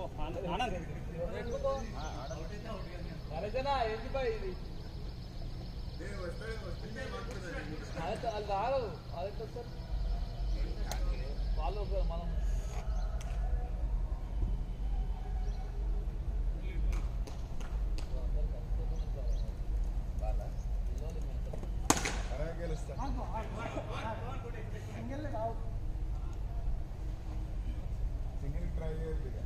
సరేనా ఏంటి బాయ్ ఇది అదే అది రాదు అదే సార్ వాళ్ళు ఒక- మనం సింగిల్ ట్రై చేయొద్దు ఇక.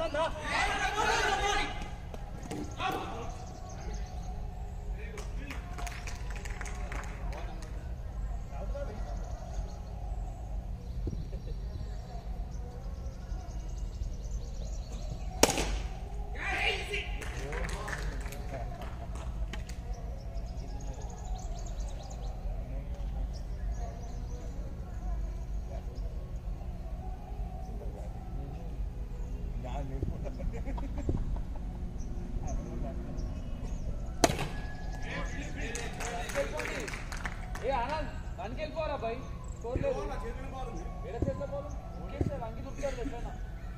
ఏ ఆనంద్ దానికి వెళ్ళిపోరా బాయ్ చూడలేదు ఎడ చేతిలో పోలు ఇంకేం అంగి దుక్కుతారు ఎట్లన్నా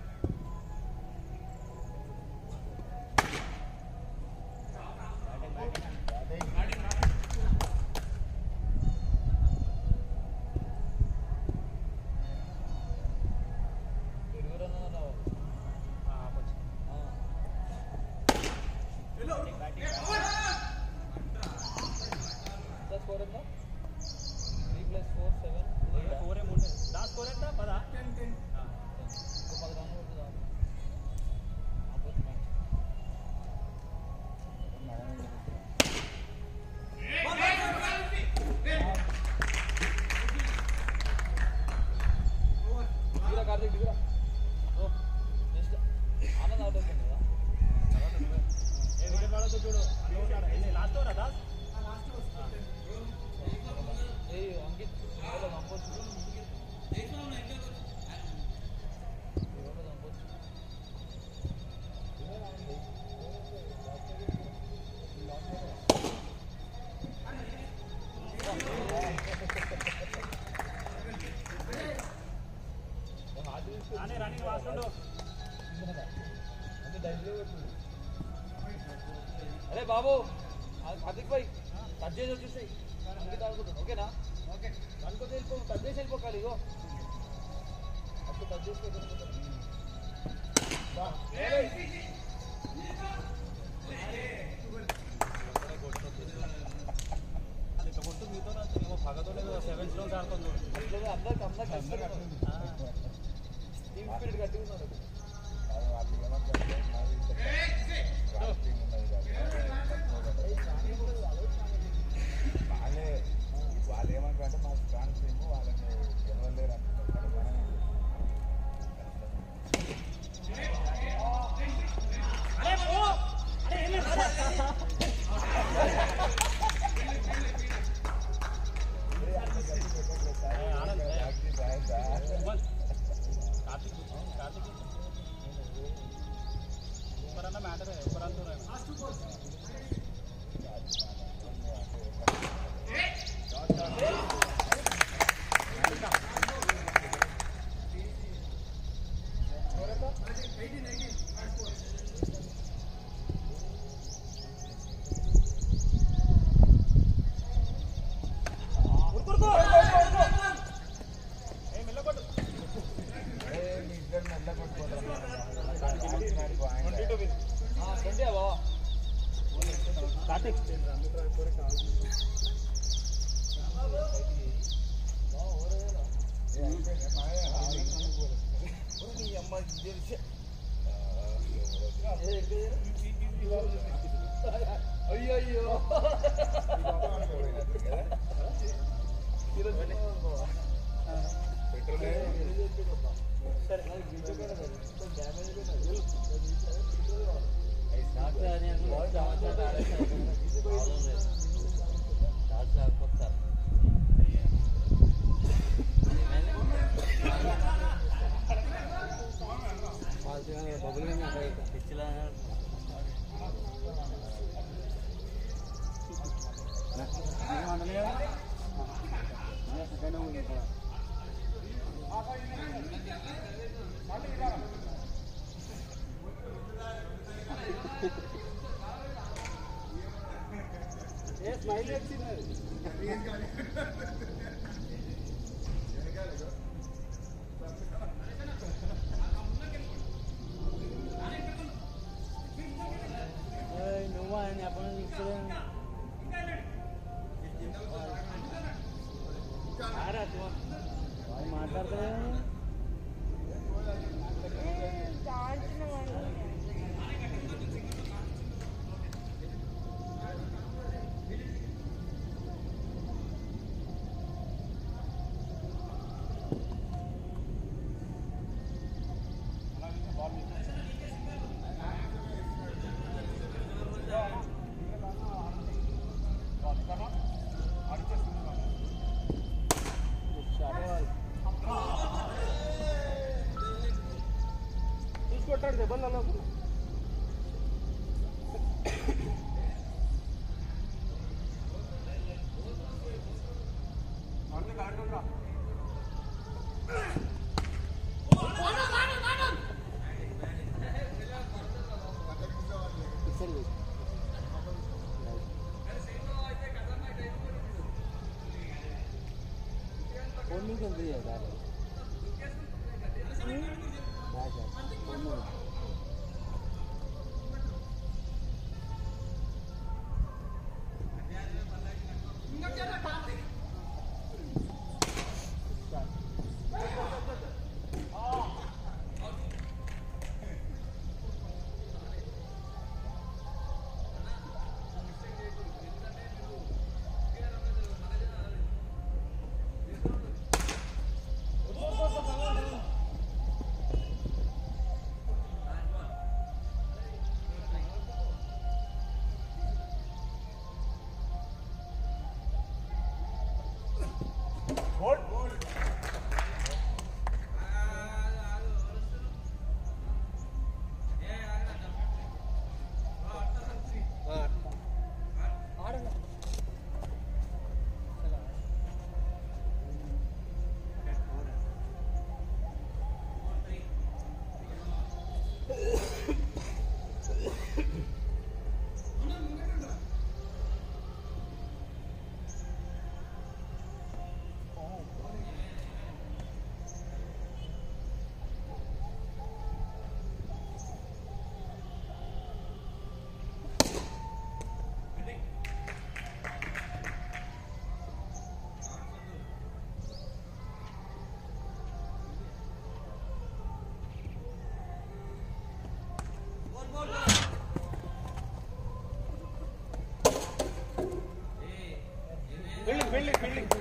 ఎవరన్నా రావు. ఆ. ఎంత స్కోర్ ఎంత త్రీ ప్లస్ ఫోర్ సెవెన్ ఇంకో పది రన్లు కొడుతుందా ఆపోజిట్ మ్యాచ్ దిగురా కార్తీక్ దిగురా ఓ నెక్స్ట్ ఆనంద్ అవుట్ అవుతుంది కదా ఏ అంకిత్ ఎవరో చంపొచ్చు ఎవరో చంపొచ్చు అరే బాబు కార్తిక్ భాయ్ కట్ చేసి వచ్చేసాయి అంకిత అనుకుంటాను ఓకేనా ఓకే అనుకోతే వెళ్ళిపో కట్ చేసి వెళ్ళిపోకాలి ఇగో అప్పుడు కట్ చేసి వెళ్ళిపోతాను. బా. ఏయ్. అట్లనే అందరికి అందరికి అందరికి టీమ్ స్పిరిట్ కట్టి ఉన్నారు వాళ్ళే వాళ్ళు ఏమంటారంటే మా ఫ్రాన్స్ టీము వాళ్ళని గెలవలేరు అంటున్నారు కానీ మనమే మీ ఇద్దరు మెల్ల కొట్టుకోవడం ట్వంటీ బాబా నీ అమ్మ తెలిసి అయ్యో అయ్యో నువ్వా అని అప్పుడు ఇప్పుడే మాట్లాడతా కొట్టాడు దెబ్బలు అన్నప్పుడు ఫోన్ మీకు ఉంది కదా building building building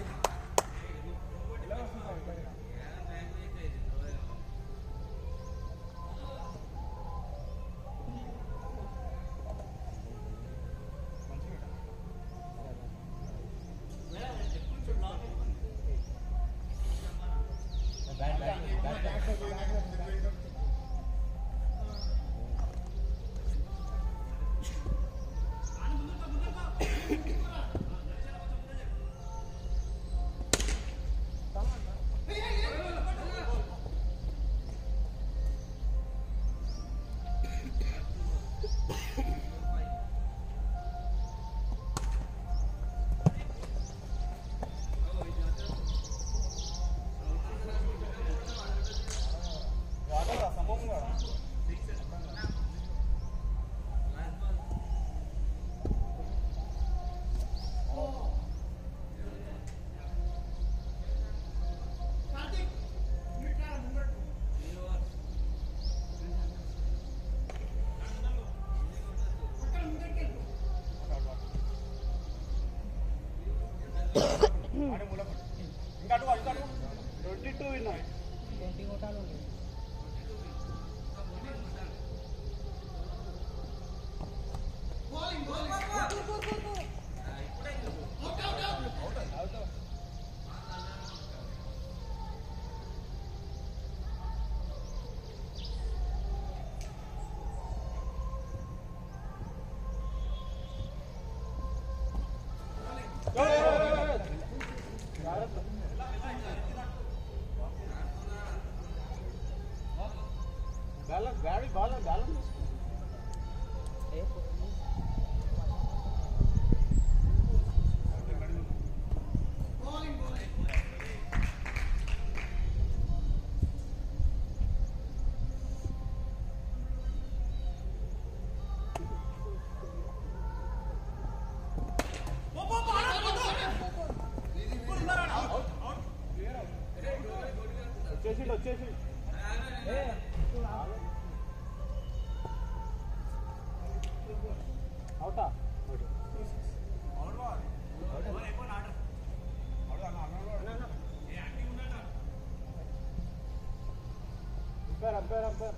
twenty two విన్నా ట్వంటీ కొట్టాలి బ్యాలెన్స్ గాడి బాల్ బ్యాలెన్స్ వచ్చేసి వచ్చేసి అవుటా అంపేర్ అంపేర్ అంపేర్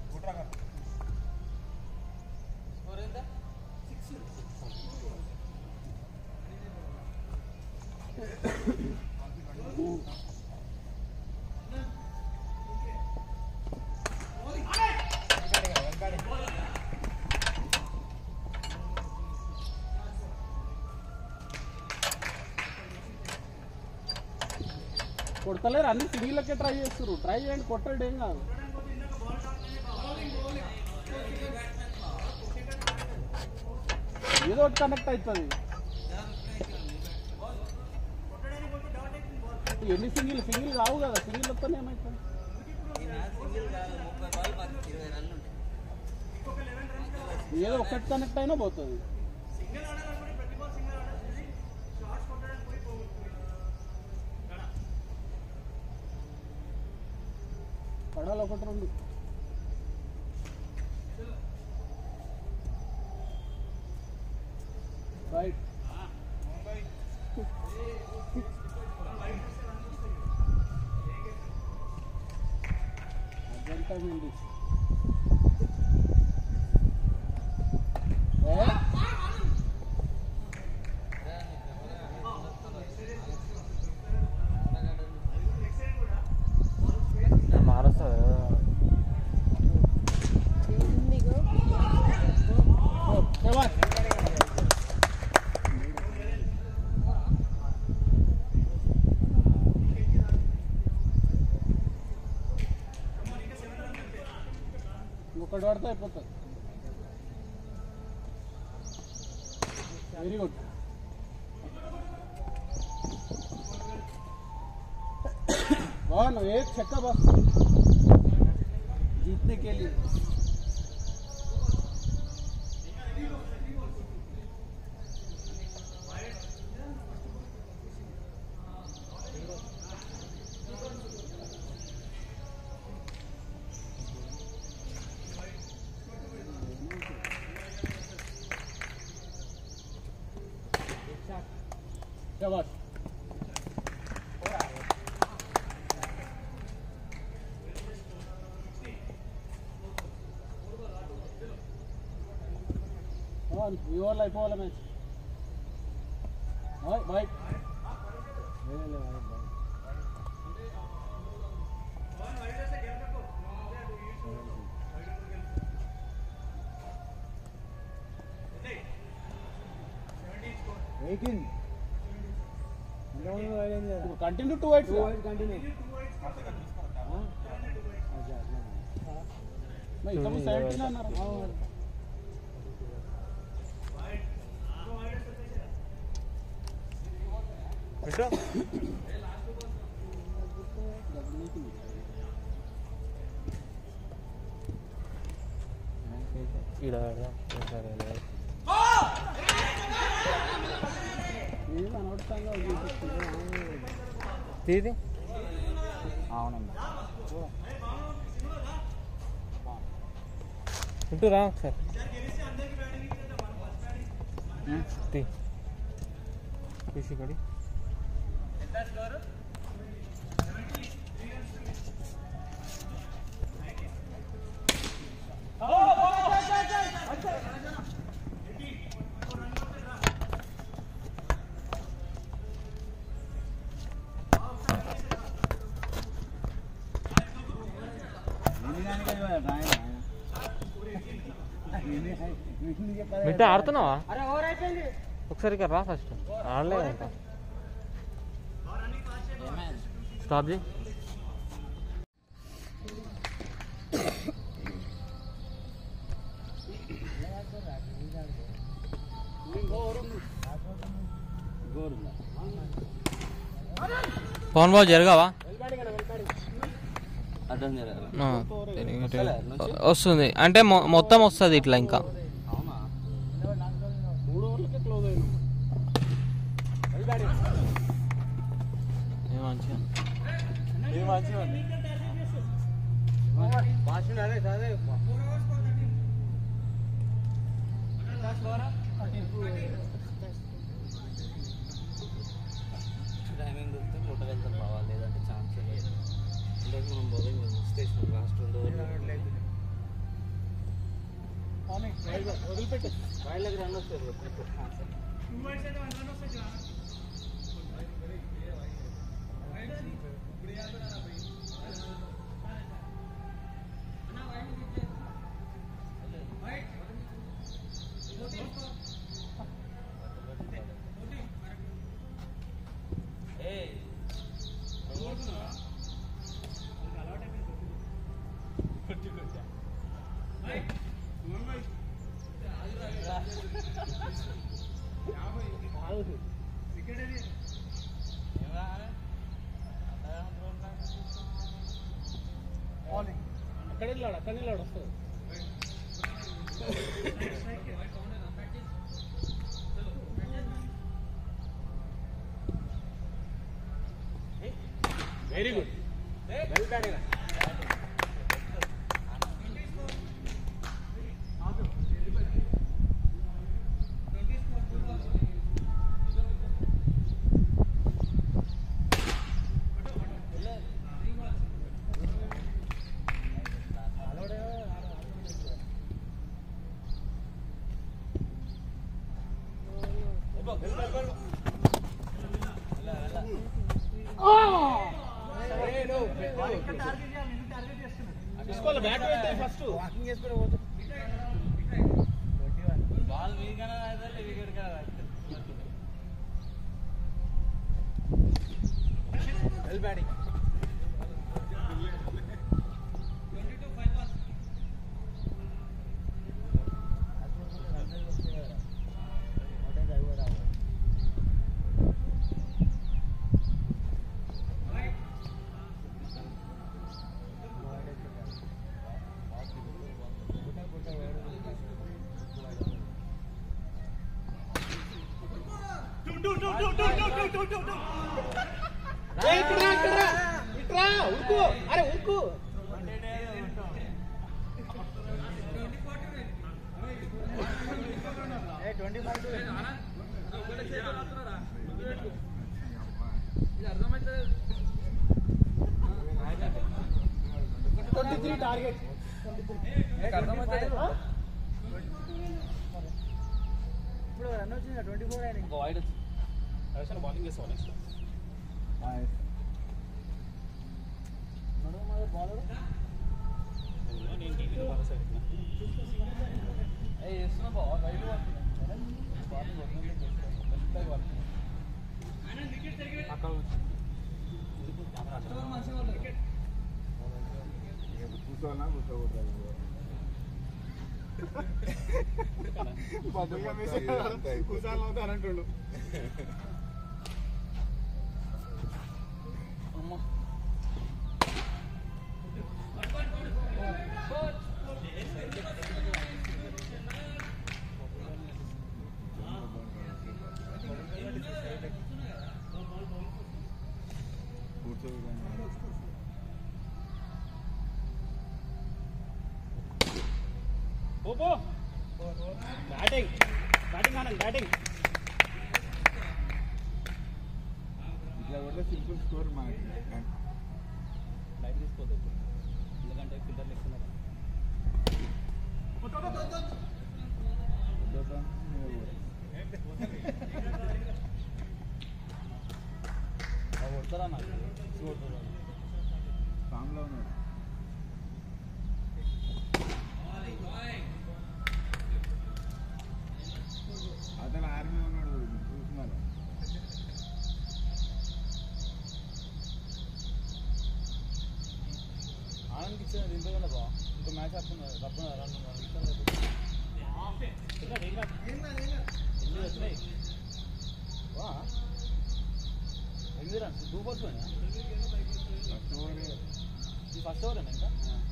కొడతలేరు అన్ని సింగిల్లకే ట్రై చేస్తారు ట్రై చేయండి కొట్టండి ఏం కాదు ఏదో ఒకటి కనెక్ట్ అవుతుంది ఎన్ని సింగిల్ సింగిల్ కావు కదా సింగిల్ వస్తేనే ఏమవుతుంది ఏదో ఒకటి కనెక్ట్ అయినా పోతుంది పడాలి ఒకటి రెండు రైట్ అజంతా ఉంది ఏ మారుస్తుంది ఓ, శభాష్. ఇంకొకటి పడితే అయిపోతుంది వెరీ గుడ్ బాగున్నావు ఏ చెక్క బస్ జీతనే के लिए शाबाश On, your life all match. Right, right. Eighteen Continue to wait. sir. Continue मैं एकदम सेवेंटीन అన్నారు ఏది అనవసరంగా చూపిస్తుంది తీది అవునమ్మా ఇటు రా ఒకసారి తీ తీసి కడి బిడ్డ ఆడుతున్నావా ఒకసారి ఇక్కడ రా ఫస్ట్ ఆడలేదు ఇంకా స్టాప్ చేయి పవన్ బాబు జరగావా ఆ, వస్తుంది అంటే మొ- మొత్తం వస్తుంది ఇట్లా ఇంకా మూడు ఓవర్లకే క్లోజ్ అయినా టైమింగ్ దొరికితే ఫోటో వెళ్తాం బావా లేదంటే ఛాన్స్ లేదు ఇందాక మనం బౌలింగ్ స్టేషన్ లాస్ట్ రెండు ఓవర్లు వదిలిపెట్టే వాళ్ళకి రన్ వస్తుంది ఏ అక్కడ వెళ్ళాడు అక్కడ వెళ్ళాడు వస్తుంది వెరీ గుడ్ వెల్ బ్యాటింగ్ తీసుకోవాలి బ్యాట్ పెట్టి ఫస్ట్ వాకింగ్ చేసుకుని పోతే బాల్ మీకన్నా రాదు వికెట్ కదా వెల్ బ్యాటింగ్ ఇట్రా ఇట్రా ఇట్రా ఉరుకు అరే ఉరుకు twenty five twenty three target ఇప్పుడు రన్ వచ్చింది ట్వంటీ ఫోర్ అయినా ఇంకో వైడ్ వచ్చింది బౌలింగ్ చేస్తావు నెక్స్ట్ బాల్ నేను టీవీలో భరోసా పెట్టిన వేస్తున్నా బాల్ రైట్ అక్కడ కూర్చోనా కూర్చోకూడదు కూర్చోాలి అవుతారంటుండు పో పో బ్యాటింగ్ బ్యాటింగ్ ఆనంద్ బ్యాటింగ్ ఇట్లా కూడా సింపుల్ స్కోర్ మనకి లైట్ తీసుకోవద్దు ఎందుకంటే ఫిల్టర్లు ఇస్తున్నారు కొడతారా నాకు ఫామ్లో ఉన్నాడు అతను ఆర్మీ ఉన్నాడు చూస్తున్నారు ఆనంద్కి ఇచ్చిన దీంతో కదా బా ఇంకో మ్యాచ్ ఆడుతున్నారు రబ్బన రన్ ఎన్ని వచ్చినాయి వా ఎనిమిది రన్స్ టూ బాల్స్ పోయినా ఫస్ట్ ఓవరే ఈ ఫస్ట్ ఓవర్ ఇంకా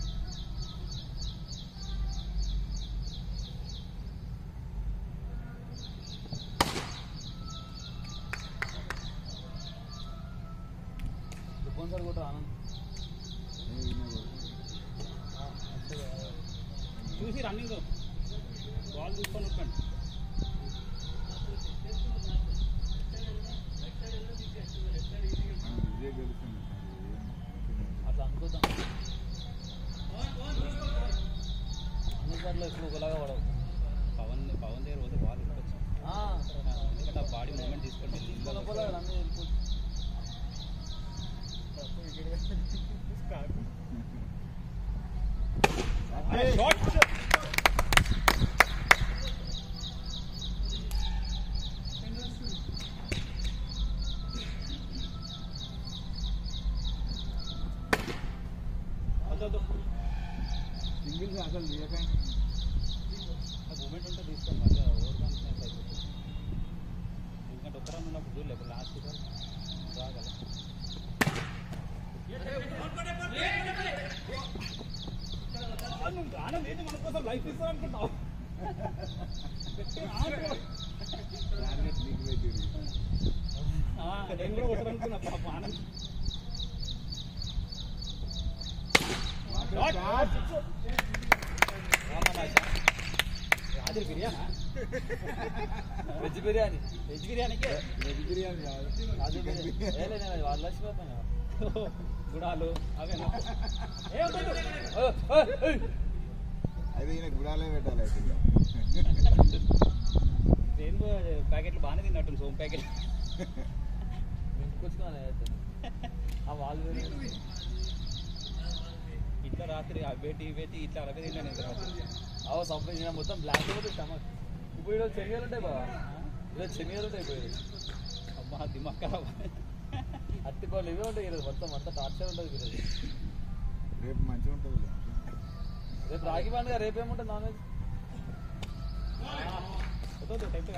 దుబ్బన్ సార్ కూడా ఆనంద్ చూసి రన్నింగ్ బాల్ తీసుకొని వచ్చండి విజయ్ గెలుస్తుంది అట్లా అనుకుందాం అన్ని సార్లు ఇప్పుడు ఒకలాగా పడవు పవన్ పవన్ దగ్గర పోతే బాల్ ఇవ్వచ్చు ఎందుకంటే ఆ బాడీ మూమెంట్ తీసుకొని సింగిల్స్ అసలు తీయకండి మూమెంట్ ఉంటే తీసుకోండి మళ్ళీ ఓవర్ కాన్ఫిడెన్స్ అయిపోతుంది ఎందుకంటే ఒక్క రన్ ఉన్నప్పుడు చూడలేదు లాస్ట్ రాగల ఆనంద్ ఏంటి మన కోసం లైఫ్ ఇస్తాను అనుకుంటావు టార్గెట్ నీకు పెట్టింది నేను కూడా కొట్టాలనుకున్నా పాప ఆనంద్ రాజు బిర్యానా వెజ్ బిర్యానీ వెజ్ బిర్యానీకే వెజ్ బిర్యానీ కాదు రాజు బిర్యానీ ఏ లేదు, నేను వాళ్ళు లక్ష్మీపోతాను కదా గుడాలు అవేనా ఏ వద్దు. ఓ, ఓ, ఏయ్. అయితే ఈయన గుడాలే పెట్టాలి అయితే ఇక. రెయిన్బో ప్యాకెట్లు బాగానే తిన్నట్టు సోమ్ ప్యాకెట్ నింపుకొచ్చుకున్నాను నేనైతే. ఆ వాళ్ళు వేరే. ఇట్లా రాత్రి ఆ వేటి వేటి ఇట్లా అరగ తిన్నాను నేను రాత్రి అవ సంపే నేను మొత్తం బ్లాక్ అయిపోతుంది స్టమక్ ఇప్పుడు ఈరోజు శనిగాలు ఉంటాయి బాబా ఈరోజు శనిగాలు ఉంటాయి ఇప్పుడు ఈరోజు. అబ్బా దిమాగ్ ఖరాబ్ అట్టి పళ్ళు ఇవే ఉంటాయి ఈరోజు మొత్తం అంతా టార్చర్ ఉంటుంది ఈరోజు రేపు మంచిగా ఉంటుంది రేపు రాగి పండుగ రేపు ఏముంటుంది నాన్ వెజ్ వద్దు టైప్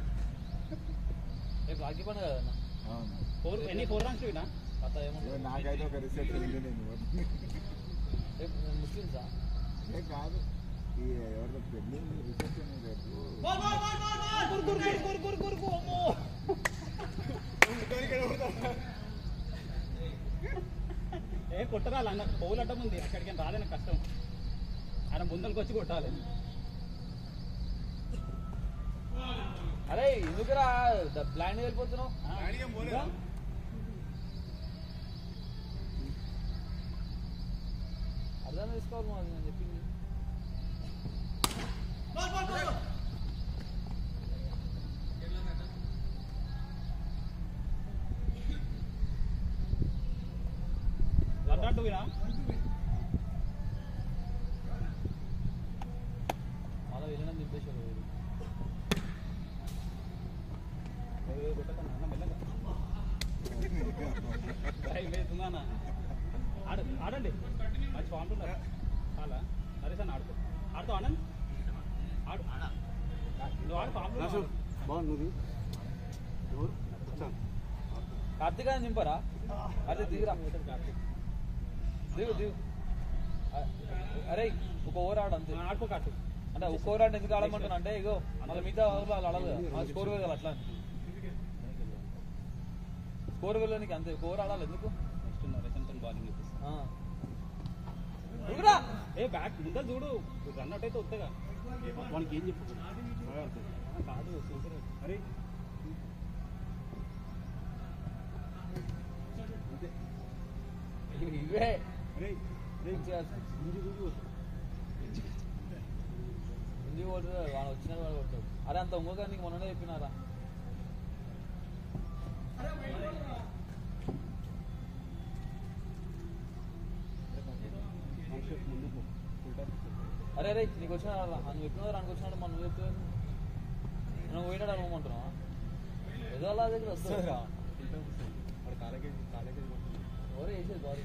రేపు రాగి పండుగ కదన్నా అవును ఫోర్ ఎన్ని ఫోర్ రాంక్స్ వినా కథ ఇక ఏముంటుంది నాకైతే ఒక రీసెర్చ్ ఉంది నేను రేపు ముస్లిమ్సా ఏ కాదు ఈ ఎవరిదో పెళ్ళి రీసెర్చ్ ఉంది రేపు ఏ కొట్టరాలి అన్న పౌలు అడ్డం ఉంది అక్కడికి రాలేని కష్టం ఆయన ముందరికి వచ్చి కొట్టాలి అరే ఎందుకురా బ్లైండ్ వెళ్ళిపోతున్నావు ఇంకా? అర్థం చేసుకోవాలి మరి నేను చెప్పింది అడ్డంటు వినా మళ్ళీ వెళ్ళినా దింపేశారు వీడు. కొట్టకన్నా అన్న మెల్లగా భయం వేస్తుందన్న ఆడు ఆడండి మంచి ఫామ్ ఉన్నారు చాలా నరేష్ అన్న ఆడుకో ఆడుతావు ఆనంద్ ఆడు నువ్వు ఆడు ఫామ్ బాగుంది కార్తీక్ అని దింపరా అదే దిగురా దిగు దిగు అ- అరే ఒక ఓవర్ ఆడు అంతే ఆడుకో కాటు అంటే ఒక్క ఓవర్ ఆడు ఎందుకు ఆడమంటున్నా అంటే ఇగో మళ్ళీ మిగతా ఓవర్లు వాళ్ళు ఆడదు కదా మన స్కోర్ వెళ్ళాలి అట్లా స్కోర్ వెళ్ళడానికి అంతే ఒక ఓవర్ ఆడాలి ఎందుకు నెక్స్ట్ నరేష్ అంతా బౌలింగ్ చేపిస్తా ఆ. దిగురా ఏ బ్యాక్ ముందర చూడు రన్ అవుట్ అయితే వస్తాగా వానికి ఏం చెప్పు కాదు అరే ఇవే అరే మంచిగా హిందీ కొడుతుంది వాడు వచ్చిన వాడు కొడతాడు అరే అంత ఇంకొక నీకు మొన్ననే చెప్పినారా ముందుకు అరే అరే నీకు వచ్చిన నువ్వు చెప్పినా రానికి వచ్చినాడు మన నువ్వు చెప్తే నువ్వు పోయినాడు అనుకోమంటున్నావా ఏదో అలా దగ్గర వస్తుంది ఎవరు వేసేది బాడీ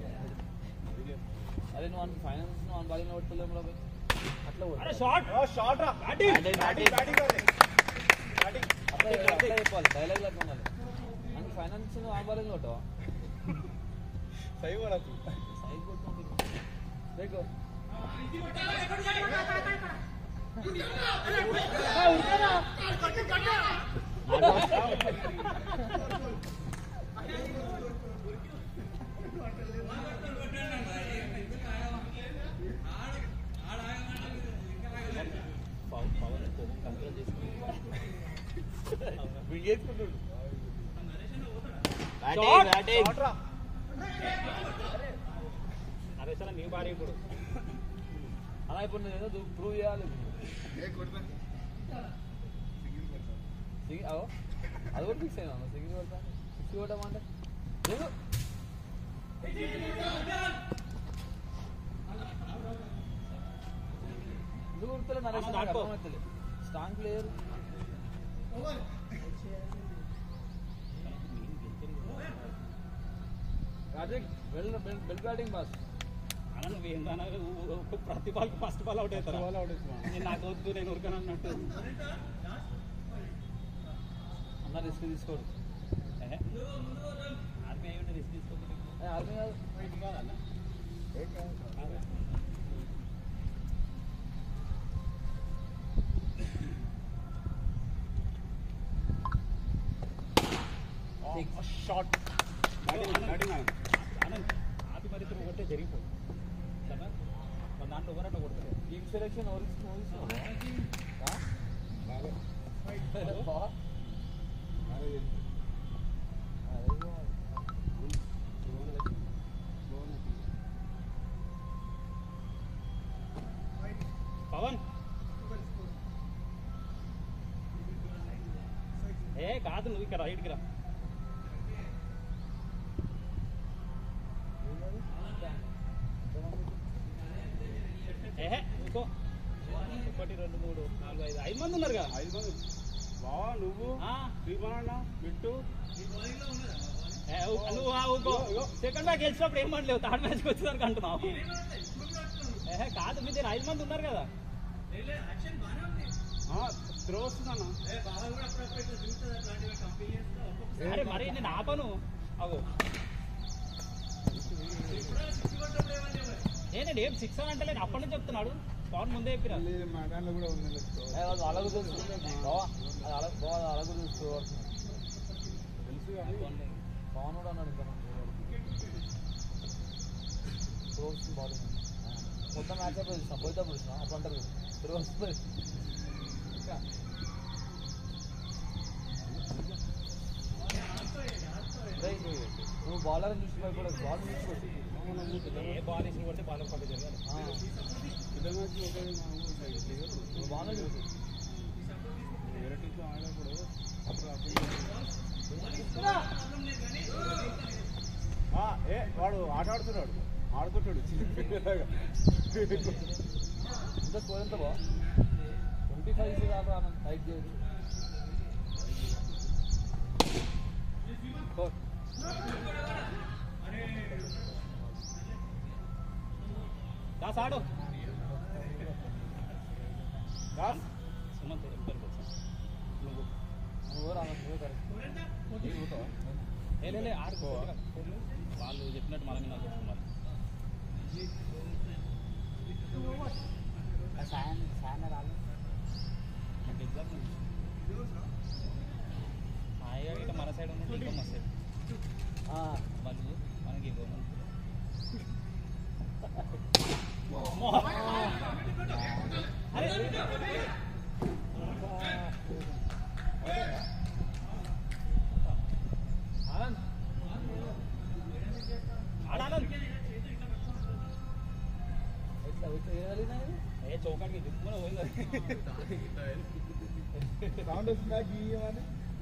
అరే నువ్వు అంత ఫైనాన్స్ నువ్వు అని బాడీలో పట్టుకోలేము రా పోయి. అట్లా కొట్టు. అరే షాట్ షాట్ రా బ్యాటింగ్ బ్యాటింగ్ బ్యాటింగ్ అట్లా అట్లా చెప్పాలి డైలాగ్ లాగా ఉండాలి అని ఫైనాన్స్ నువ్వు ఆ బాడీలో కొట్టావా సైవ్ వరకు సైడ్ కొట్టుకుంటుంది రేగో పవన్ కోపం కంట్రోల్ చేసుకుని వింగేసుకుంటుండు అరే సార్ నీ బాడీ ఇప్పుడు అలా ఇప్పుడు నేను ఏదో ప్రూవ్ చేయాలి ఏ కొడతా సింగి అవో అది కూడా ఫిక్స్ అయినా సింగిల్ కొడతా సిక్స్ కొట్టడం అంటే లేదు ఎందుకు కొడుతులే నరేష్ అమ్మ, నాకు దాటుకో. అర్థమవుతలే స్ట్రాంగ్ ప్లేయర్ కార్తిక్ వెల్ బెల్ బ్యాటింగ్ బాస్ అన్న నువ్వు ఏందన్నా ప్రతి బాల్ ఫస్ట్ బాల్ అవుట్ అవుతారా బాల్ అవుట్ అవుతున్నా. నేను నాకు వద్దు నేను ఉరకను అన్నట్టు అన్న రిస్క్ తీసుకోడు ఆర్మీ అయ్యి ఉంటే రిస్క్ తీసుకోకుండా ఏ, ఆర్మీ కాదు ఇది కాదన్న ఏం కాదు. షార్ట్ ఆనంద్ ఆపి మరి తిరుగు కొట్టే జరిగిపో సరేనా మన దాంట్లో ఎవరన్నా కొడతారు టీమ్ సెలెక్షన్ ఎవరు ఇస్తున్నావు బాగా. బా బాగా చేసి. అదే పవన్ ఏ కాదు నువ్వు ఇక్కడ రైట్కి రా ఏహే ఇంకో ఒకటి రెండు మూడు నాలుగు ఐదు ఐదు మంది ఉన్నారు కదా ఐదు మంది బావా నువ్వు ఆ, శ్రీమణ బిట్టు ఏ, ఊ- నువ్వు ఆ, ఊకో సెకండ్ మ్యాచ్ గెలిచినప్పుడు ఏం మనలేవు థర్డ్ మ్యాచ్కి వచ్చేసరికి అంటున్నావు ఏహే కాదు మీ దగ్గర ఐదు మంది ఉన్నారు కదా త్రో వస్తుందన్న అరే మరి నేను ఆపను అగో నేనండి ఏం సిక్స్ అని అంటలేను అప్పటి నుంచి చెప్తున్నాడు పవన్ ముందే చెప్పిన లేదు, మా దాంట్లో కూడా ఉంది ఏ, అది అలాగూ తెలుసు బావా అది అలా బావా అది అలాగూ చూసుకోవాల్సింది తెలుసు కానీ పవన్ కూడా అన్నాడు ఇంకా త్రోస్ బాలింగ్ మొత్తం మ్యాచ్ అయిపోయి చూసినా పోయితే చూసినా అప్పుడు అంటారు త్రోస్ నువ్వు బౌలర్ చూసి భయపడదు బాల్ చూసుకోవచ్చు ఏ బాల్ వేసి కొడితే బాల్ పక్క జరగాలి పెద్ద మ్యాచ్ ఒకే మామూలు నువ్వు బాల్ చూసి వేరే టీంతో ఆడినప్పుడు అప్పుడు అప్పుడు ఆ, ఏ వాడు ఆట ఆడుతున్నాడు ఆడుకుంటాడు చిన్నపిల్లలాగా. ఎంత స్కోర్ ఎంత బా ట్వంటీ ఫైవ్ దాకా టైట్ చేయొచ్చు Score. దాస్ ఆడు దాస్ సుమంత్ ఇద్దరు వచ్చా నువ్వు నువ్వు రాను నువ్వే కరెక్ట్ నువ్వు పోతావా? ఏ లే, లే, ఆడుకో వాళ్ళు చెప్పినట్టు మనమే నాకు వస్తున్నారు నాకు ఎగ్జామ్ ఉంది. హాయిగా ఇట్లా మన సైడ్ ఉన్నట్టు ఇంకా మా సైడ్ ఆ, వాళ్ళు మనకి గవర్నమెంట్ అరే ఆనంద్ ఆడాలి ఎట్లా ఎట్లా ఏ వెళ్ళినా ఇది? ఏ చౌకానికి దిక్కున పోయింది సౌండ్ వస్తుందా గీయమని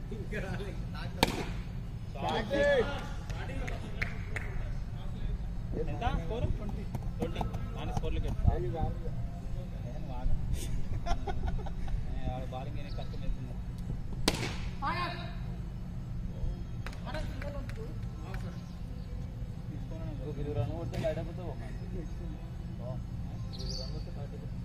ఎంత స్కోర్ ట్వంటీ ట్వంటీ నాని స్కోర్లకి ఏది రాదు. నేను వాడను ఆడ బాలింగ్ అయినా కష్టం అవుతుంది ఒక ఇరవై రన్ కొడితే బయట అయిపోతావు అమ్మా. ఓ, ఇరవై రన్ కొడితే బయట అయిపోతావు.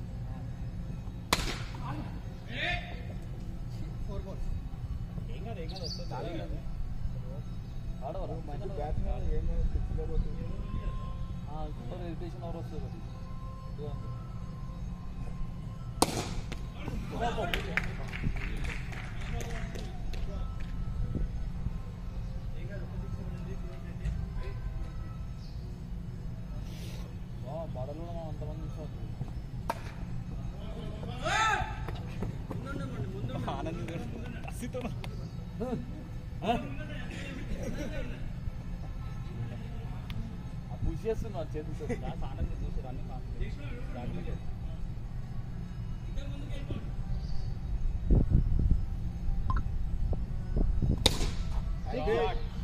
ఏం కాదు ఏం కాదు వస్తుంది చాలా కాదు. ఆడవరా మంచి బ్యాట్స్మెన్ ఏం పిచ్చిగా పోతుంది సూపర్ ఇరిటేషన్ ఎవరు వస్తుంది ఇదిగోండి. వా, బడలు కూడా మనం అంతమంది చూసాం ఆనందం కసితో పుష్ చేస్తున్నా చేతితో దాస్ ఆనందం చూసి రన్నింగ్ జాగ్రత్త అయితే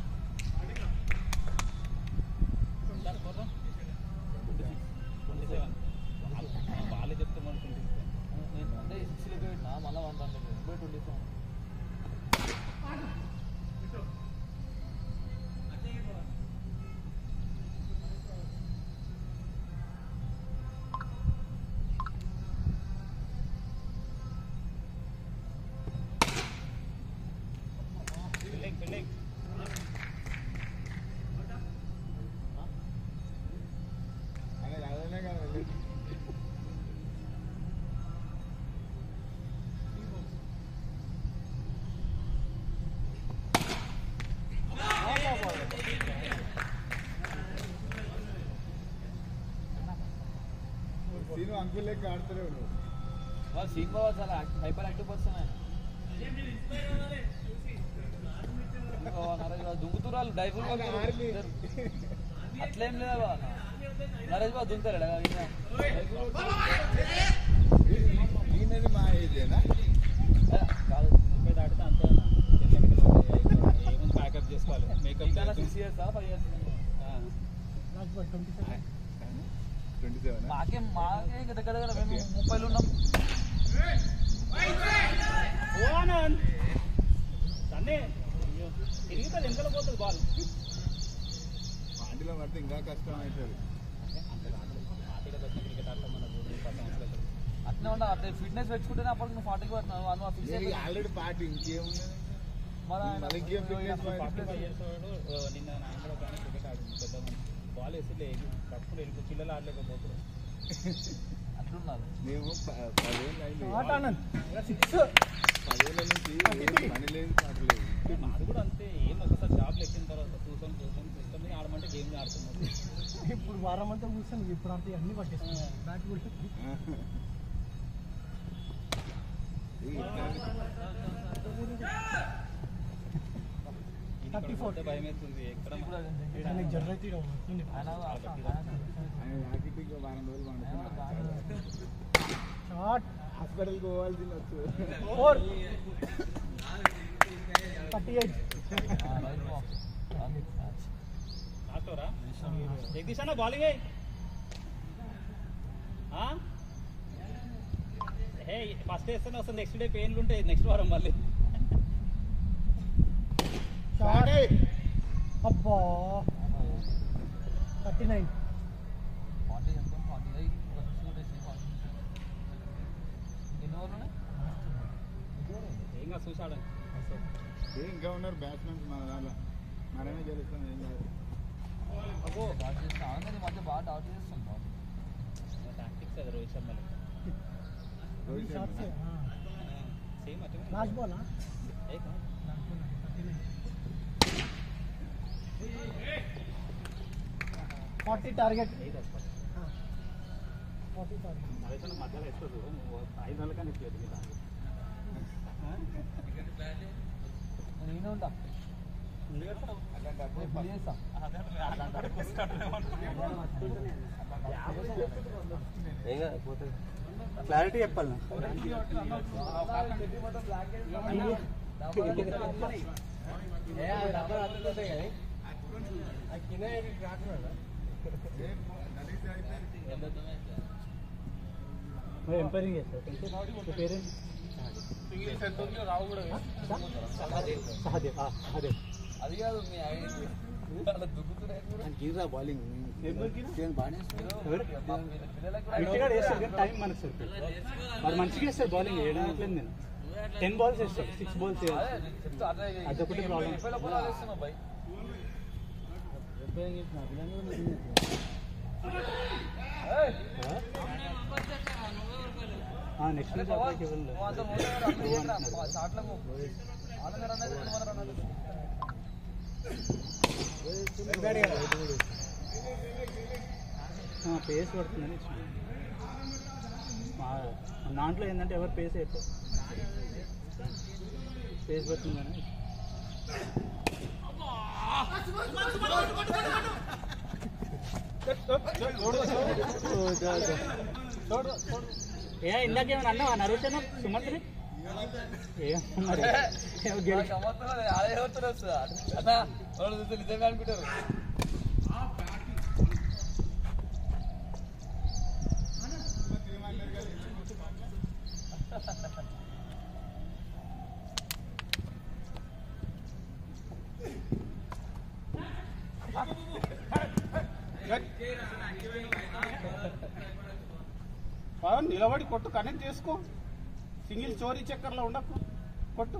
వాళ్ళే చెప్తే మనం ట్వంటీ నేను అంటే సిక్స్లో పెట్టినా మళ్ళీ వన్ రన్ ఇప్పుడు ట్వంటీ సెవెన్ చిన్నపిల్ల లెక్క ఆడుతలేవు నువ్వు వాళ్ళు సీన్ బాబా చాలా హైపర్ యాక్టివ్ పర్సన్ ఆయన ఇంకా నరేష్ బాబు దుంకుతురాలు డైఫుల్ ఆర్మీ అట్లేం లేదా బా నరేష్ బాబు దుంకుతారా ఈయనది మా ఏజేనా కాదు ముప్పై దాటితే అంతే అన్న. ఎందుకంటే వాళ్ళు ఏముంది ప్యాకప్ చేసుకోవాలి మేకప్ ఇంకా six years five years twenty seven మాకే మాకే ఇంకా దగ్గర దగ్గర మేము ముప్పైలో ఉన్నాం ఓ ఆనంద్ తన్నే తిరుగుతుంది వెనకాల పోతుంది బాల్ పాండిలో పడితే ఇంకా కష్టం అవుతుంది పార్టీలో వచ్చిన క్రికెట్ ఆడతాం మన భూమి పక్కన అసలు అట్నే ఉండ అట్లా ఫిట్నెస్ పెంచుకుంటేనే అప్పటికి నువ్వు ఫార్టీకి పడుతున్నావు అది ఫిక్స్ నేను ఆల్రెడీ పార్టీ ఇంకేమున్నది మన మళ్ళీ ఇంకేం fitness point? Forty five years వాడు ఆ, నిన్న నాయన కూడా బాగానే క్రికెట్ ఆడింది పెద్ద బాల్ వేసి లేదు పట్టుకుని వెళ్ళి చిల్లలు ఆడలేకపోతున్నాడు అట్లున్నారు మేము ప- పదేళ్ళు అయింది పదేళ్ళ నుంచి ఏం పని లేదు పాట లేదు అది కూడా అంతే ఏం ఒకసారి జాబ్ ఎక్కిన తర్వాత కూర్చొని కూర్చొని కూర్చొని ఆడమంటే గేమ్ ఆడుతున్నాడు ఇప్పుడు వారం అంతా కూర్చొని ఇప్పుడు అంతా అన్ని పట్టేస్తాను బ్యాట్ కూడా ఈ ఇట్లాంటి థర్టీ ఫోర్ భయం అవుతుంది ఎక్కడ ఆయనకి జర్ర అయితే ఈడ వస్తుంది. ఆయన ఆయన యాకిట్ ఇంకా వారం రోజులు పండుకున్నాడు షార్ట్ హాస్పిటల్కి పోవాల్సింది వచ్చు ఫోర్ థర్టీ ఎయిట్ ఆటోరా జగదీష్ అన్న బౌలింగ్ అయ్యి హే ఫస్ట్ వేస్తేనే వస్తుంది నెక్స్ట్ డే పెయిన్లు ఉంటాయి నెక్స్ట్ వారం మళ్ళీ షార్ట్ అబ్బా థర్టీ నైన్ ఫార్టీ ఎంత ఫార్టీ ఎయిట్ ఎన్ని ఓవర్లు ఉన్నాయి ఏం కాదు చూసి ఆడండి ఏ ఇంకా ఉన్నారు బ్యాట్స్మెన్స్ మన దాంట్లో మనమే గెలుస్తాం ఏం కాదు అబ్బో డాట్ చేస్తా అవునండి మధ్య బాగా డాట్ చేస్తుంది టాక్టిక్స్ అది రోహిత్ శర్మ రోహిత్ షార్ట్స్ శర్మ సేమ్ అట్లనే లాస్ట్ బాల్ ఏ కాదు. ఫార్టీ టార్గెట్ ఏ కాదు, కాదు. ఫార్టీ టార్గెట్ నరేష్ అన్న మధ్యలో వేస్తుంది నువ్వు ఐదు నెలల కానీ ఇట్లేదు మీద నేనే ఉంటా రేపు బిల్ చేస్తా క్లారిటీ చెప్పాలి ఎంపైరింగ్ చేస్తారు పేరెంట్ సహదేవ్ సహదేవ్ అది కాదు మీ ఐడి అలా దుక్కుతున్నాయి కూడా. గీరా బౌలింగ్ బాగానే ఎవరు? విట్టిగా వేస్తారు కానీ టైం మనకు సరిపోతుంది మరి మంచిగా వేస్తారు బౌలింగ్ వేయడానికి నేను టెన్ బాల్స్ వేస్తారు సిక్స్ బాల్స్ అదే చెప్తా అదే అదొకటి problem. ముప్పైలో పొలాలు వేస్తున్నావు భయ్ ఏయ్, నెక్స్ట్ అరే నుంచి బావా, అబ్బాయికి ఇవ్వండి నువ్వు అంతా ముందే రా, అట్లా చేయకురా, ఆ షాట్లకు. వాళ్ళని రన్ అయితే మనం రన్ అవుతుంది. పేస్ పడుతుందని ఇచ్చిన మా మన దాంట్లో ఏంటంటే ఎవరు పేస్ అయిపోయి పేస్ పడుతుందని ఏ ఇందాకేమైనా అన్నావా నరేష్ అన్న సుమంత్రి ఏం మరి ఏమో నాకు గెలిచి సంవత్సరం అది ఆడే ఎవరుతున్నారు వస్తుందా? అన్నా, వాళ్ళు చూస్తే నిజంగా అనుకుంటారు పవన్ నిలబడి కొట్టు కనెక్ట్ చేసుకో సింగిల్ చోరీ చక్కర్లో ఉండకు కొట్టు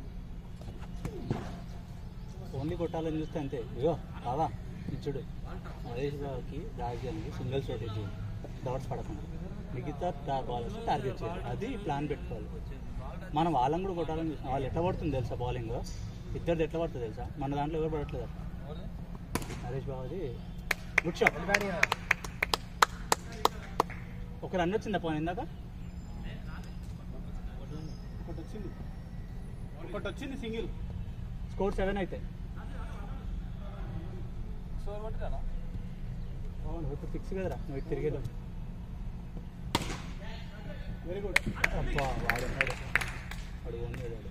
ఓన్లీ కొట్టాలని చూస్తే అంతే ఇగో కావా ఇచ్చుడు మహేష్ బాబుకి రాజ్యానికి సింగిల్ చోట్ ఇచ్చి డాట్స్ పడకుండా మిగతా టా- బాల్స్ టార్గెట్ చేయాలి అది ప్లాన్ పెట్టుకోవాలి మనం వాళ్ళని కూడా కొట్టాలని చూస్తాం వాళ్ళు ఎట్లా పడుతుంది తెలుసా బౌలింగ్ ఇద్దరిది ఎట్లా పడుతుంది తెలుసా మన దాంట్లో ఎవరు పడట్లేదు అట్లా నరేష్ బాబుది గుడ్ షాట్ ఒక రన్ వచ్చిందా పోనీ ఇందాక ఒకటి వచ్చింది ఒకటి వచ్చింది సింగిల్ స్కోర్ సెవెన్ అయితే స్కోర్ కొట్టినా అవును ఇప్పుడు ఫిక్స్ కదరా నువ్వు ఇటు తిరిగేలో వెరీ గుడ్ అబ్బా వాడు ఉన్నాడు వాడు ఉన్నాడు వాడు.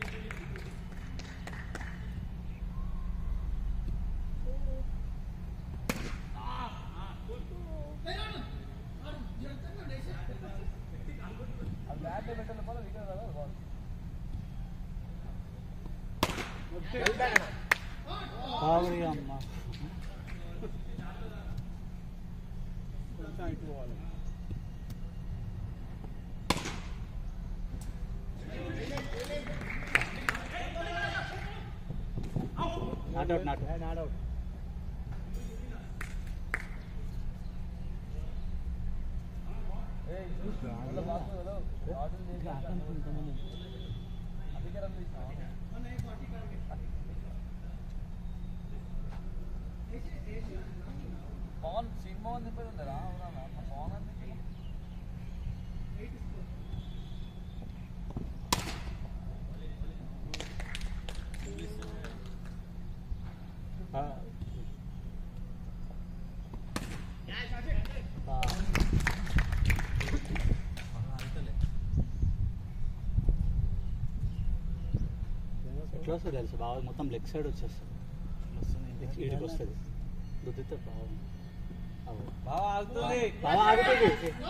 అది బ్యాట్ పెట్టాలి పోలా వికెట్ కదా బాల్ కావాలి అమ్మ కొంచెం ఇటు పోవాలి not out not not out ఏయ్ మళ్ళీ బాక్స్ హలో ఆర్డర్ చేసి అందుకే రన్ తీసినా పవన్ సినిమా ఉంది పేరు ఉందరా అవునా పవన్ అందుకే ఎట్లా వస్తుంది తెలుసు బాగా మొత్తం లెగ్ సైడ్ వచ్చేస్తుంది ఇడికి వస్తుంది రుద్దితే బాగుంది అవు. బాగా ఆగుతుంది బాగా ఆగుతుంది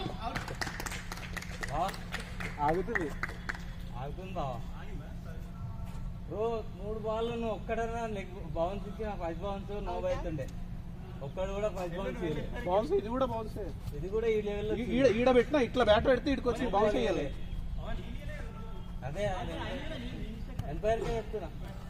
బాగా ఆగుతుంది ఆగుతుంది బావా బ్రో మూడు బాల్ నువ్వు ఒక్కడన్నా లెగ్ బౌన్స్ ఇచ్చి నాకు ఫస్ట్ బౌన్స్ నో అవుతుండే ఒక్కడు కూడా ఫస్ట్ బౌన్స్ చేయలేదు బౌన్స్ ఇది కూడా బౌన్స్ ఇది కూడా ఈ లెవెల్లో ఈడ ఈడ పెట్టినా ఇట్లా బ్యాట్ పెడితే ఇటుకు వచ్చి బౌన్స్ చేయాలి అదే అదే ఎంపైర్ చెప్తున్నా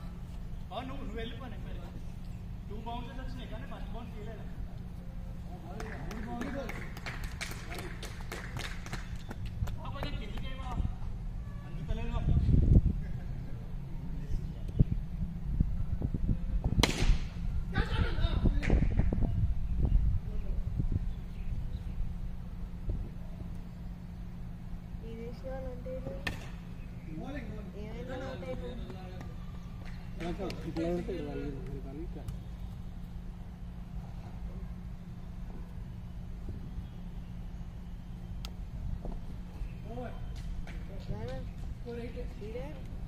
ఈ విషయాలు అంటే ఏమైనా అంటే ఇట్లా పెడితే ఇటు తగిలింది. కానీ ఇట్లా. ఇదే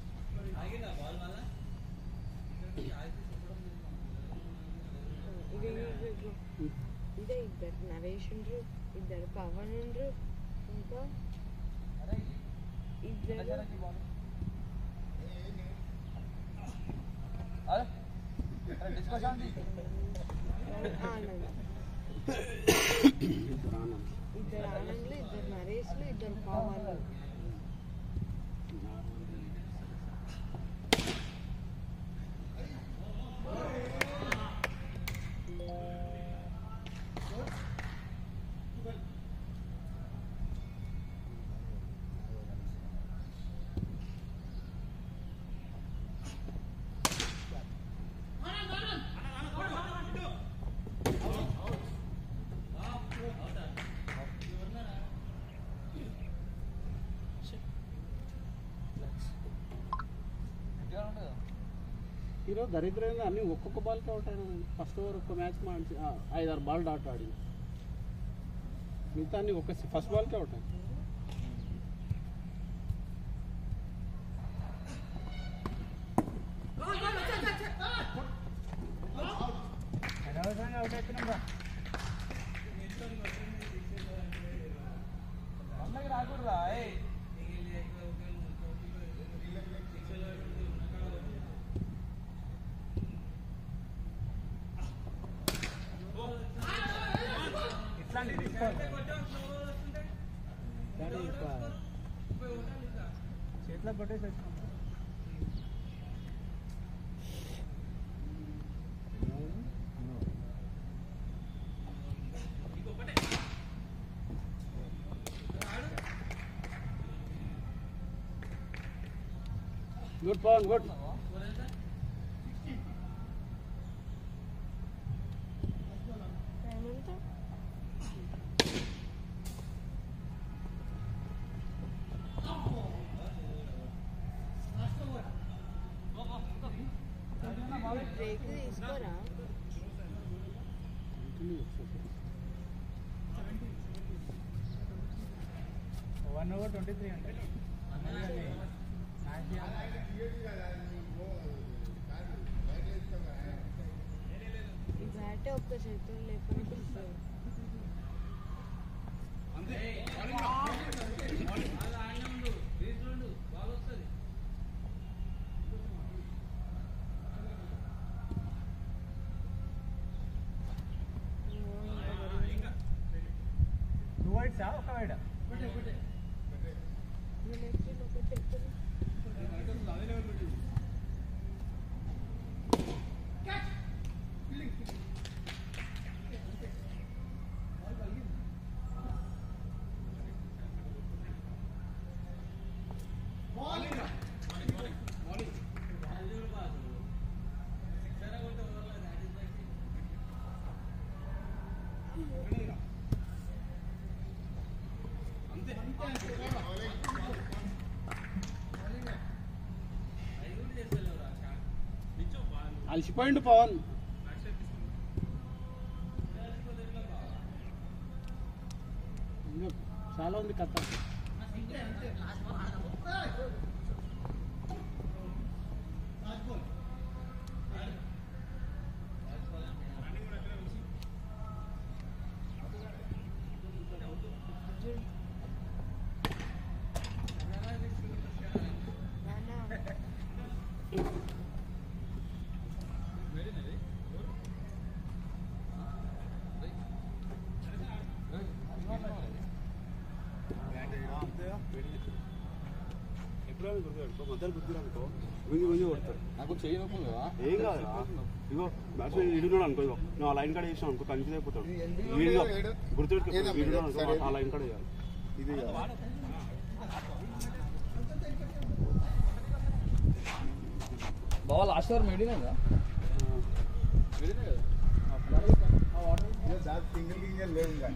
ఇది ఇదే ఇద్దరు నరేష్ ఉండ్రు ఇద్దరు పవన్ ఉండ్రు ఇంకా ఇద్దరు డిస్కషన్ ఆనంద్ ఇద్దరు ఆనంద్లు ఇద్దరు నరేష్లు ఇద్దరు పవన్లు ఈరోజు దరిద్రంగా అన్ని ఒక్కొక్క బాల్కి అవుట్ అయినా ఫస్ట్ ఓవర్ ఒక్క మ్యాచ్ మంచి ఆ, ఐదారు బాల్ డాట్ ఆడింది మిగతా అన్ని ఒక ఫస్ట్ బాల్కి అవుట్ అయింది అన్నకి రాకూడదా ఏయ్ చేతిలో కొట్టేసి వచ్చాం గుడ్ పవన్ గుడ్ టైం ఎంత బ్రేక్ తీసుకోరా వన్ ఓవర్ ట్వంటీ త్రీ అంటే ఈ బ్యాటే ఒక్క చేతులు లేకుండా వస్తుంది. టూ వైడ్సా ఒక వైడా వీళ్ళకి ఒకటి ఎప్పుడు అలసిపోయిండు పవన్ ఇంకా చాలా ఉంది కథ నాన్న ఎప్పుడైనా గుర్తుపెట్టుకో మధ్యలో గుర్తురానుకో గుంజి గుంజి కొడతారు నాకు చెయ్యి నొప్పి ఉందా ఏం కాదురా ఇగో మ్యాచ్ ఇడున్నాడు అనుకో ఇగో నువ్వు ఆ లైన్ కాడ చేసావు అనుకో కన్ఫ్యూజ్ అయిపోతాడు వీడిగా గుర్తుపెట్టుకో ఇడున్నాడు అనుకో ఆ లైన్ కాడ చేయాలి ఇది బాగా లాస్ట్ ఓవర్ మెడినే కదా మెడినే కదా సింగిల్ గింగిల్ లేవు ఇంకా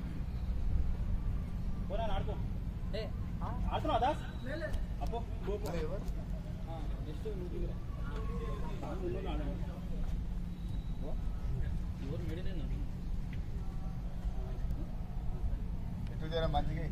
ఆడుకో ఆడుతున్నావా దాస్ అప్పో ఎటు జర మంచిగా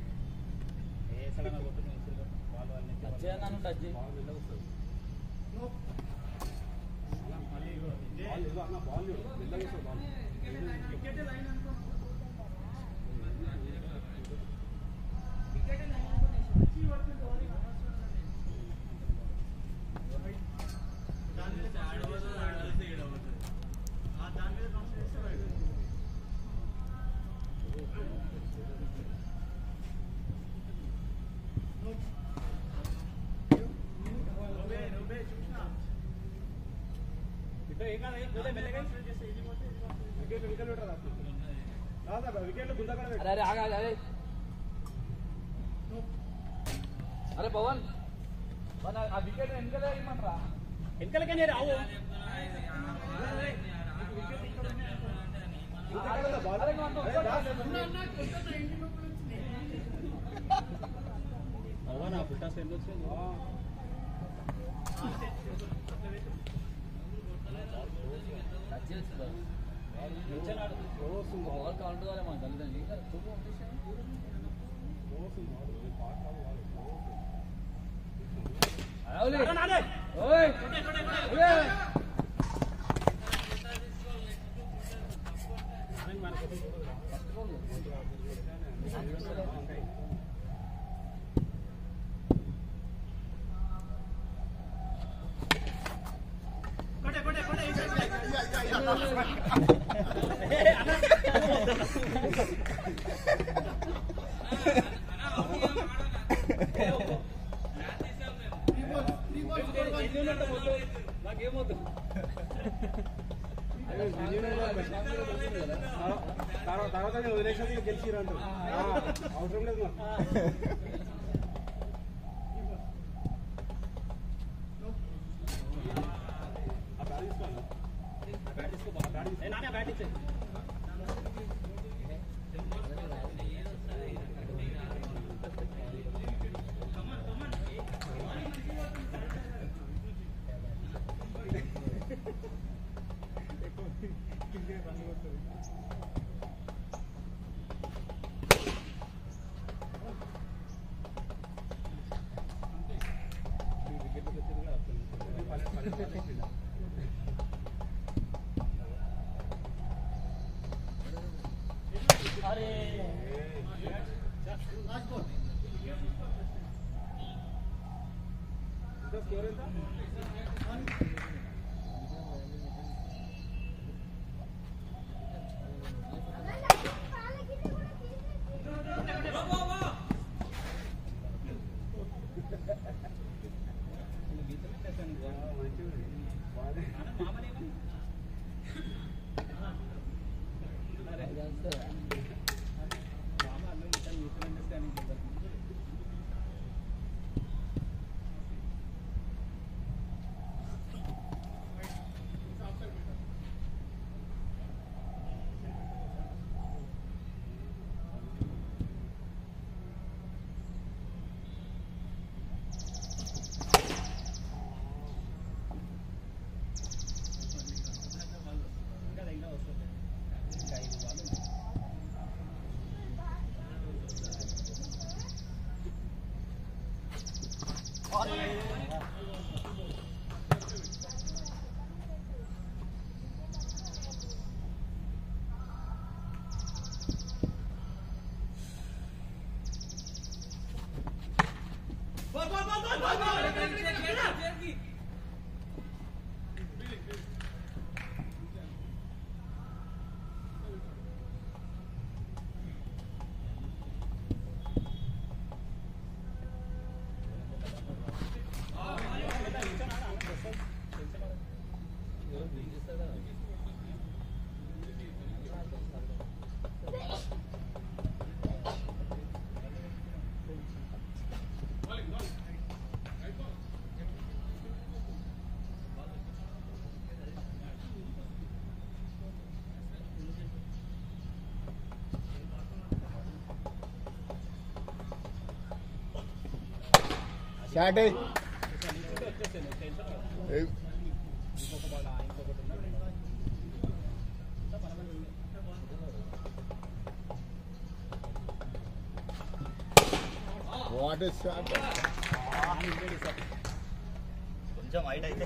అరే అరే ఆగా అరే అరే పవన్ మన ఆ వికెట్ వెనకాల ఇమ్మంటారా వెనకాలకనే రావు అరే నువ్వు అంత వచ్చావు. అవునా పుట్టాస్ ఎందుకు వచ్చింది ఓయ్ ఓయ్ నాకేమొద్దు తర్వాత వదిలేసినది గెలిచిరంటారు అవసరం లేదు నానే బ్యాట్ ఇచ్చే స్టార్ట్ అయ్యి వాట్ ఇస్ షాట్ కొంచెం హైట్ అయితే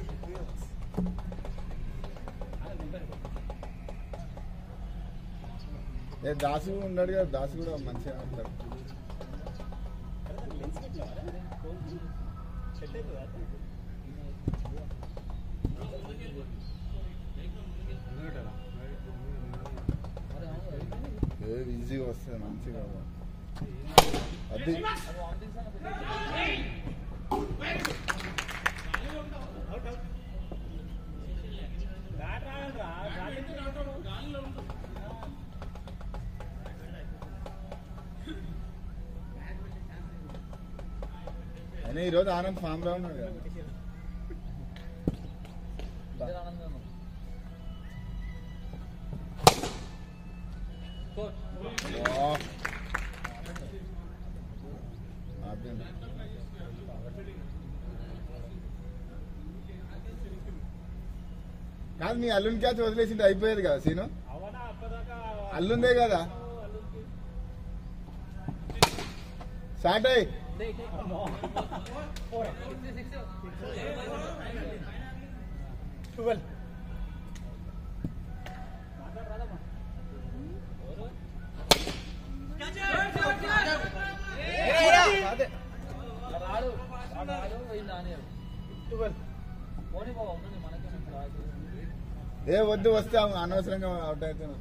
ఏ దాసు ఉన్నాడు కదా దాసు కూడా మంచిగా ఆడతాడు సెట్ అవుతుందా ఏ ఈజీగా వస్తుంది మంచిగా అది అయినా ఈరోజు ఆనంద్ ఫామ్ రా ఉన్నాడు కదా వా. ఆపిండు. కాదు మీ అల్లుని క్యాచ్ వదిలేసింటే అయిపోయేది కదా సీను అల్లుందే కదా స్టార్ట్ అయ్యి రాడు రాడు పోయింది నానేరు పోనీ బాబు ఉంటుంది మనకే ఏ వద్దు వస్తే అనవసరంగా అవుట్ అవుతున్నావు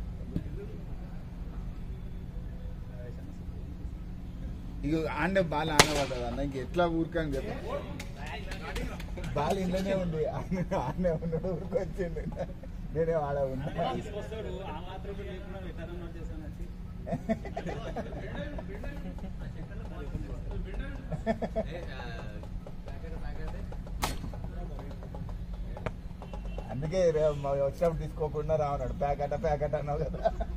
ఇక ఆండే బాల్ ఆనబడ్డది అన్న ఇంక ఎట్లా ఊరికని చెప్ప బాల్ ఇంట్లోనే ఉంది ఆనే ఆనే ఉన్నాడు ఊరికొచ్చిండు నేనే ఆడ ఉన్నా తీసుకొస్తాడు ఆ మాత్రం లేకుండా రిటర్న్ నోట్ చేశాను వచ్చి అందుకే రే- మా వచ్చినప్పుడు తీసుకోకుండా రావన్నాడు ప్యాకెట్ ప్యాకెట్ అన్నావు కదా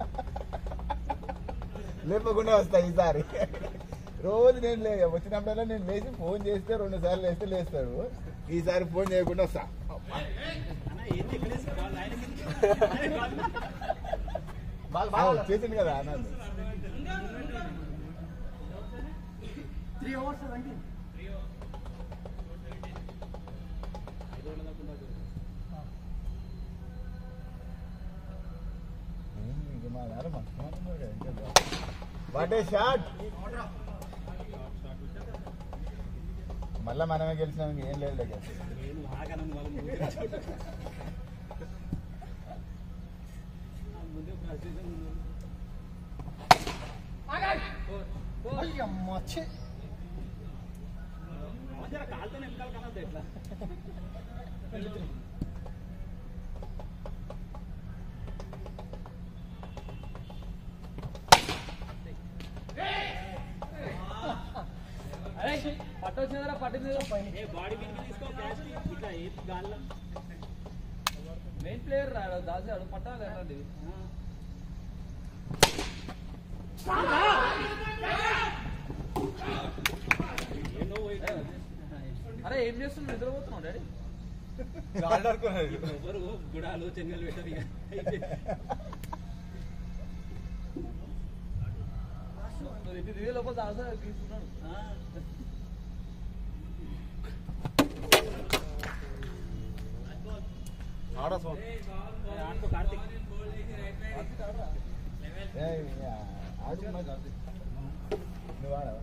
లేపకుండా వస్తా ఈసారి రోజు నేను లే వచ్చినప్పుడల్లా నేను లేచి ఫోన్ చేస్తే రెండు సార్లు లేస్తే లేస్తాడు ఈసారి ఫోన్ చేయకుండా వస్తా అన్న ఏంటి ఇక్కడ వేసుకోవాలి ఆయనకి ఆ, చేసిండు కదా అన్నది three hours seventeen what a shot మళ్ళా మనమే గెలిచినాం ఏం లేదు లేక నేను ఆగనని వాళ్ళు ముందే చూడు. ఆ ముందే ఫ్రస్ట్రేషన్ ఉన్నారు. అమ్మ జర కాలుతో వెనకాల కనద్దు ఎట్లా అరే పట్టు వచ్చిందరా పట్టింది ఏ బాడీ మీద తీసుకో క్యాష్ ఇట్లా ఏ గాల్లో మెయిన్ ప్లేయర్ రాడు దాసాడు పట్టాలి ఎలాంటివి ఏందో పోయి అరే ఏం చేస్తున్నావు నిద్రపోతున్నావు డాడీ ఎవరు గుడాలు చెంగలు పెట్టారు ఇక నువ్వు ఇది దిగే లోపల దాసా తీసుకున్నాడు ఆ. ఏ, ఆడుకో కార్తీక్ ఆడు నువ్వు ఆడవా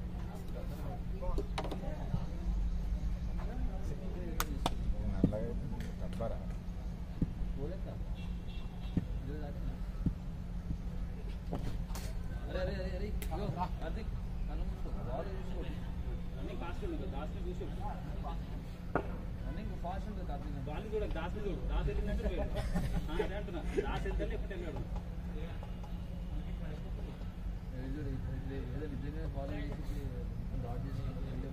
నల్లగా డబ్బరా అరే అరే అరే అరే ఇగో, కార్తీక్ కళ్ళు మూసుకో బాల్ చూసుకో అన్ని కాస్ట్ ఉంది దాస్ చూసి రన్నింగ్ ఫాస్ట్ ఉంటుంది కార్తీక్ వాళ్ళు కూడా దాస్ చూడు దాస్ వెళ్ళిందంటే పోయాడు. ఆ, అదే అంటున్నా దాస్ వెళ్తే ఎప్పుడు వెళ్ళాడు ఏదో ఏదో నిజంగా బాల్ చేసి డాట్ చేసి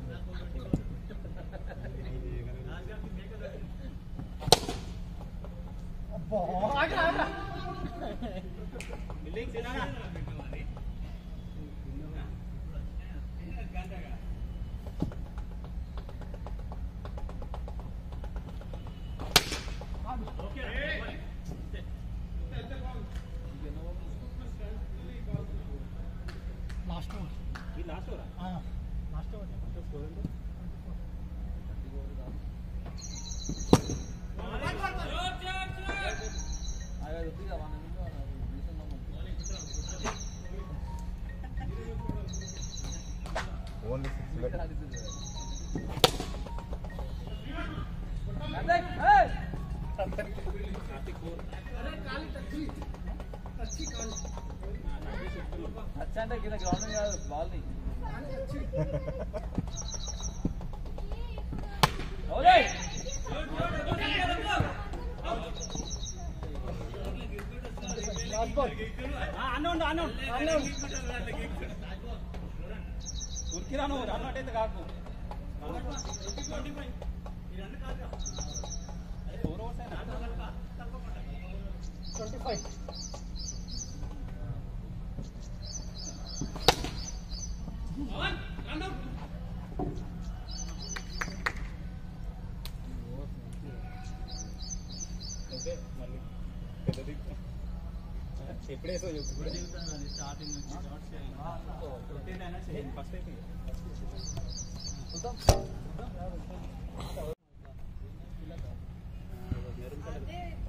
బిల్డింగ్ సినానా ఈ లాస్ట్ ఓవరా అదే వద్దుగా మన only six Karthik four touch అంటే కింద గ్రౌండ్ కాదు బాల్ ని ఓలే అన్నండు అన్నండు అన్నండు ఉరికిరాను అన్నట్టయితే కాకు ఫోర్ ఓవర్స్ అయినా ఓకే మళ్ళీ పెద్దది ఎప్పుడేసో చెప్పు స్టార్టింగ్ నుంచి రొటీన్ అయినా చేయండి ఫస్ట్ అయితే మెరూన్ కలర్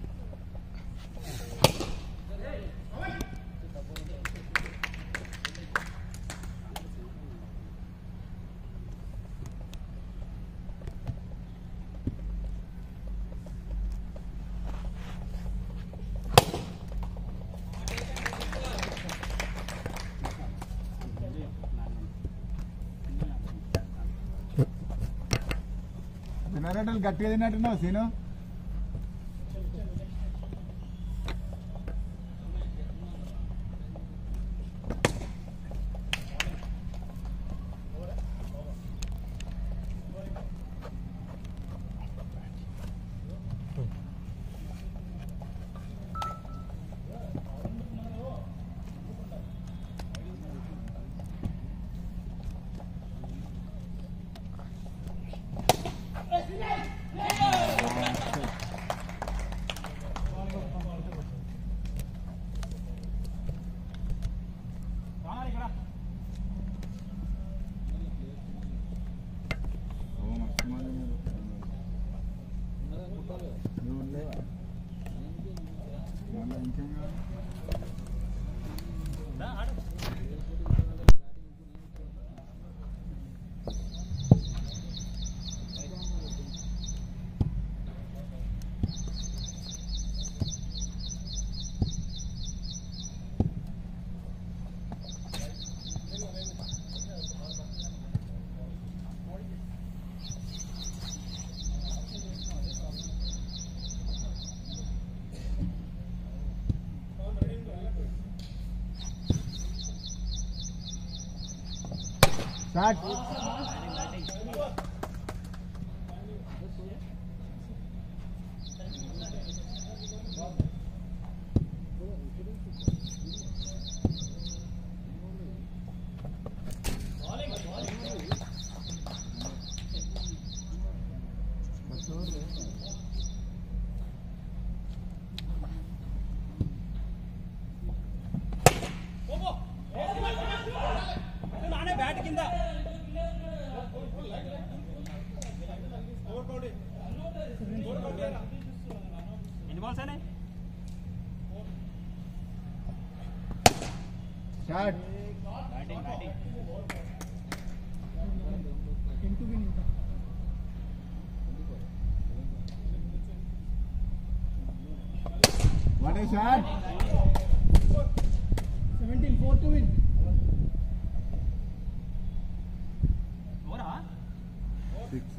తినరటలు గట్టిగా తిన్నట్టున్నావు సీను షాట్ ఎన్ని బాల్స్ అయినాయి shot batting batting what a shot seventeen four to win ఓరా సిక్స్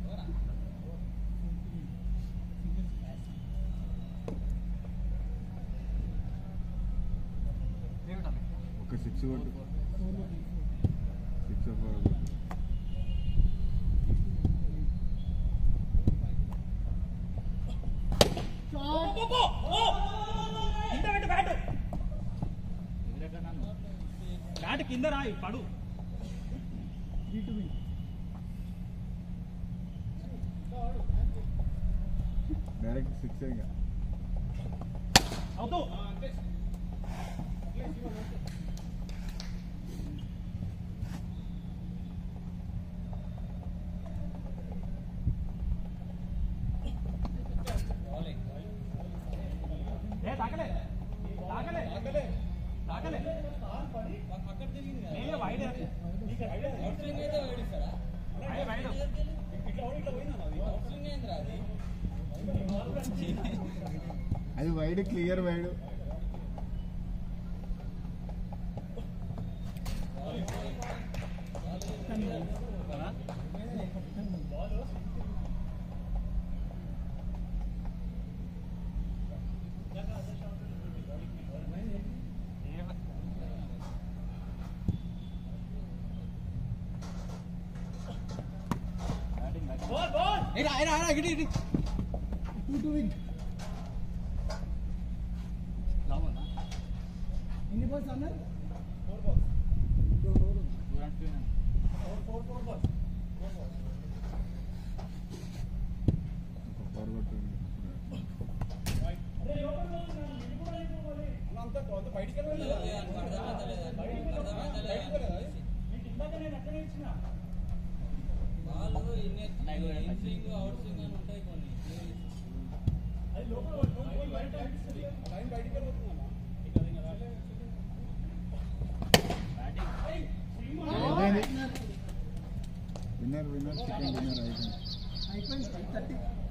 ఒక సిక్స్ కొట్టు సిక్స్ ఫోర్ కింద పెట్టు బ్యాట్ బ్యాట్ కింద రాయి పడు డైరెక్ట్ సిక్స్ ఇంకా అవుతూ ఏ తాకలే తాకలే తాకలే నేనే వైడ్ వైడ్ వైడ్ అది wide clear wide two to win ఎన్ని బాల్స్ అన్నారు forward winner winner chicken winner అయిపోయింది అయిపోయింది ఫైవ్ థర్టీ